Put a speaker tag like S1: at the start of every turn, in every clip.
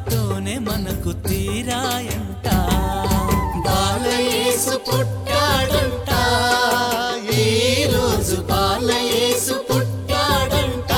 S1: రాకతోనే మనకు తీరాయంట
S2: బాలయేసు పుట్టాడంట ఈ రోజు బాలయేసు పుట్టాడంట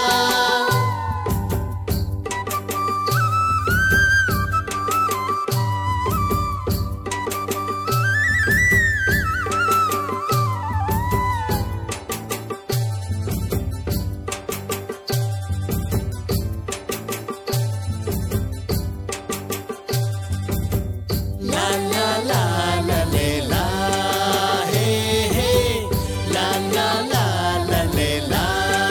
S1: లా లా లా లా లే లా హే హే లా లా లా లా లే లా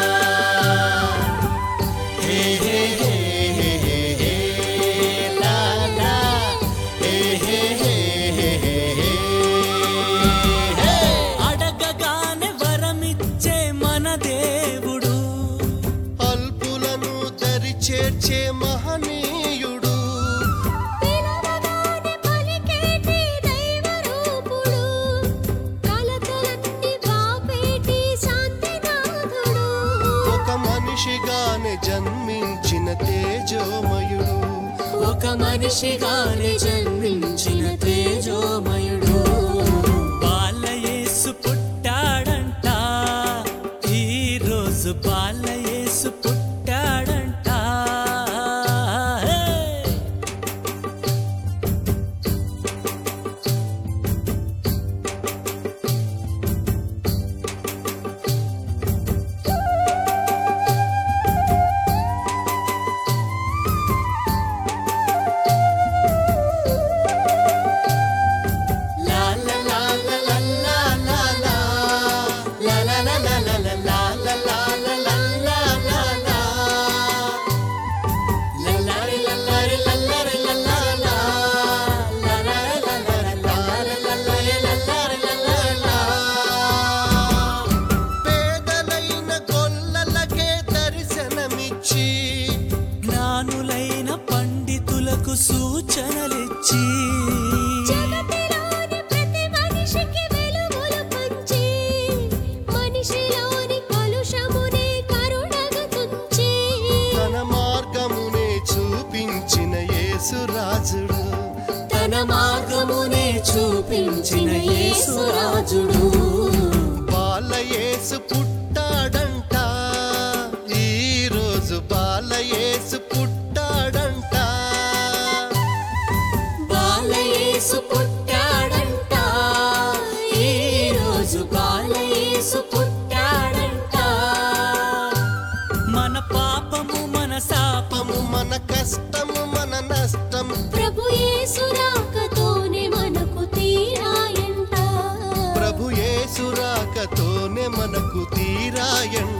S1: హే హే హే హే హే హే లా లా హే హే హే హే హే హే హే అడగగానే వరమిచ్చే మన దేవుడు
S2: అల్పులను దరి చేర్చే మహనీయుడు
S3: పిలవగానే పలికేటి దైవరూపుడు కలతలన్నీ బాపేటి శాంతినాథుడు
S2: ఒక మనిషిగానే జన్మించిన తేజోమయుడు
S1: ఒక మనిషిగానే జన్మించిన తేజోమయుడు బాలయేసు పుట్టాడంట ఈ రోజు బాలయేసు పుట్టాడంట హే! లా లా లా లా లా లా లా లా. లా లా లా లా లా లా లా లా లా లా లా లా లా లా. లల్లారి లల్లారి లల్లారి లల్లా లా. లల్లారి లల్లారి లల్లారి లల్లారి లల్లారి లల్లా లా.
S2: పేదలైన గొల్లలకే దర్శనమిచ్చి
S1: జ్ఞానులైన పండితులకు సూచనలిచ్చి
S3: జగతిలోని ప్రతి మనిషికి వెలుగులు పంచి మనిషిలోని కలుషమునే కరుణగా తుంచి
S2: తన మార్గమునే చూపించిన యేసురాజుడు
S1: తన మార్గమునే చూపించిన యేసురాజుడు
S2: బాలయేసు పుట్టాడంట ఈ రోజు బాలయేసు పుట్టాడంట
S1: బాలయేసు పుట్టాడంట ఈ రోజు బాలయేసు పుట్టాడంట మన పాపము మన శాపము
S2: పాపము మన కష్టము మన నష్టం
S3: ప్రభు యేసు రాకతోనే మనకు తీరాయంట
S2: ప్రభు యేసు రాకతోనే మనకు తీరాయంట